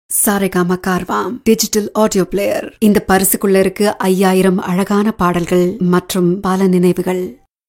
Saregama Carvaan digital audio player இந்த பரிசுக்குள்ள இருக்கு ஐயாயிரம் அழகான பாடல்கள் மற்றும் பல நினைவுகள்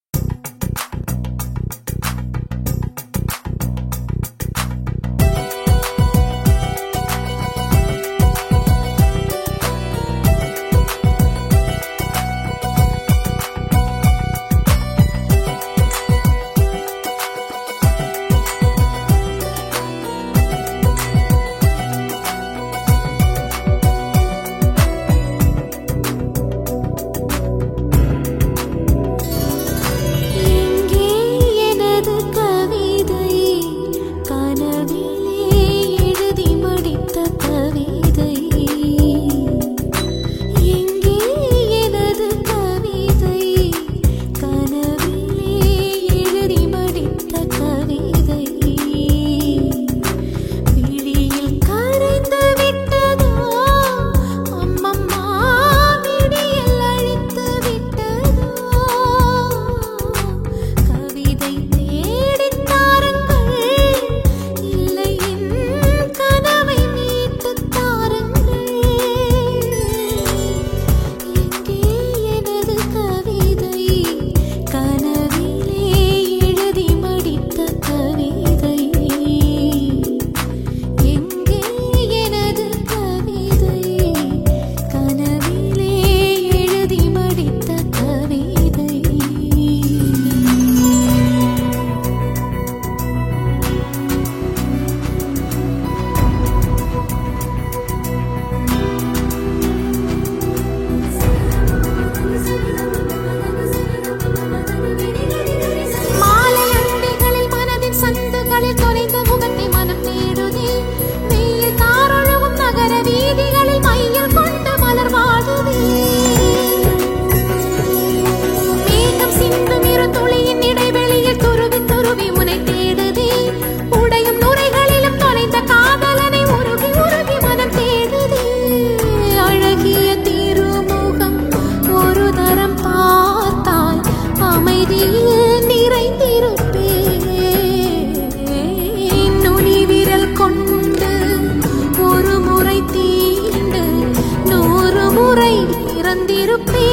எங்கே எனது கவிதை கனவிலே எழுதி முடித்த கவிதை எங்கே எனது கவிதை கனவிலே எழுதி முடித்த கவிதை விழியில் கரைந்து விட்டதோ அம்மம்மா விடியல் அழித்து விட்டதோ கவிதை தேடித் தாருங்கள் இல்லை என் கனவை மீட்டுத் தாருங்கள் எங்கே எனது கவிதை கனவிலே எழுதி மடித்த கவிதை எங்கே எனது கவிதை கனவிலே எழுதி மடித்த கவிதை மாலை அண்டிகளில் மனதின் சந்துகளில் தொலைந்த முகத்தை மனம் தேடுதே வெயில் தாரொழுகும் நகர வீதிகளில் மையில் கொண்ட மலர் வாடுதே மேகம் சிந்தும் இரு துளியின் இடைவெளியில் துருவி துருவி உனை தேடுதே உடையும் நுரைகளிலும் தொலைந்த காதலனை உருகி உருகி மனம் தேடுதே அழகிய திருமுகம் ஒரு தரம் பார்த்தால் அமைதியில் நிறைந்திருப்பேன் நுனி விரல் கொண்டு ஒரு முறை தீண்டு நூறு முறை இறந்திருப்பேன்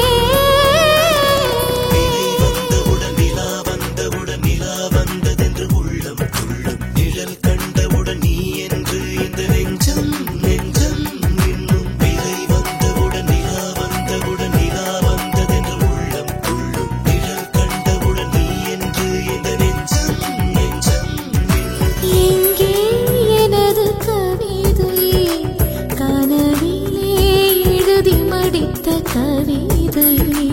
வந்தவுடன் நிலா வந்தவுடன் நிலா வந்ததென்று உள்ளம் உள்ளம் நிழல் கண்டவுடன் நீ என்று இந்த நெஞ்சம் நெஞ்சம் இன்னும் விதை வந்தவுடன் நிலா வந்தவுடன் நிலா வந்ததென்று உள்ளம் உள்ளம் நிழல் கண்டவுடன் நீ என்று இந்த நெஞ்சம் நெஞ்சம் இன்னும் எங்கே எனது கவிதை கனவிலே எழுதி மடித்த கவிதை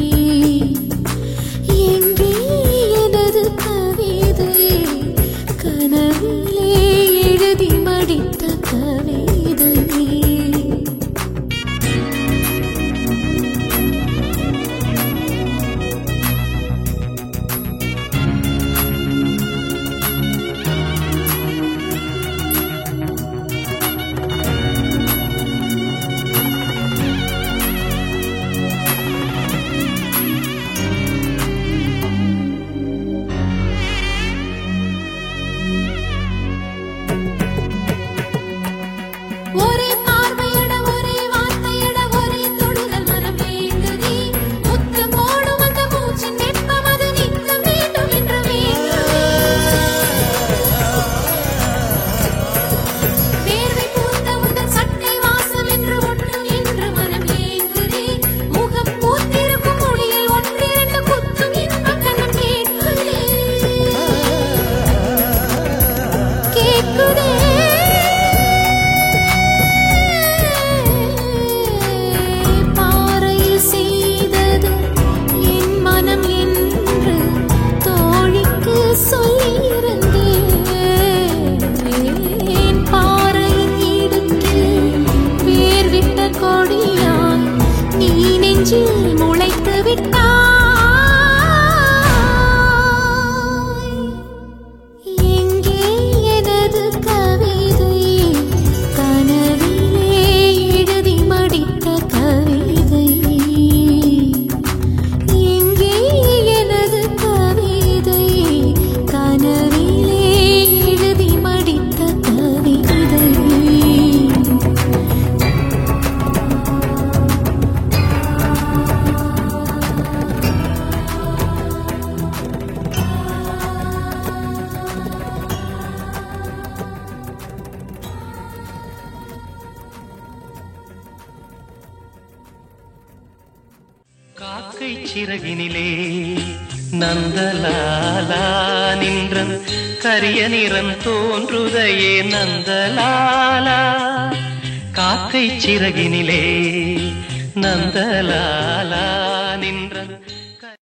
எங்கே எனது கவிதை கனவிலே எழுதி மடித்த கவிதை ஒரே பார்வையிட ஒரே வார்த்தையிட ஒரே தொடுதல் மனம் வேண்டுதே முத்து போடும் அந்த மூச்சின் வெப்பம் அது நித்தம் வேண்டும் என்று வேண்டுதே வேர்வை பூத்த உந்தன் சட்டை வாசம் என்று ஒட்டும் என்று மனம் ஏங்குதே முகம் பூத்திருக்கும் மொழியில் ஒன்றிரண்டு குத்தும் இன்பக் கணம் கேட்குதே கேட்குதே காக்கை சிறகினிலே நந்தலாலா நின்றன் கரிய நிறம் தோன்றுதையே நந்தலாலா காக்கை சிறகினிலே நந்தலாலா நின்றன்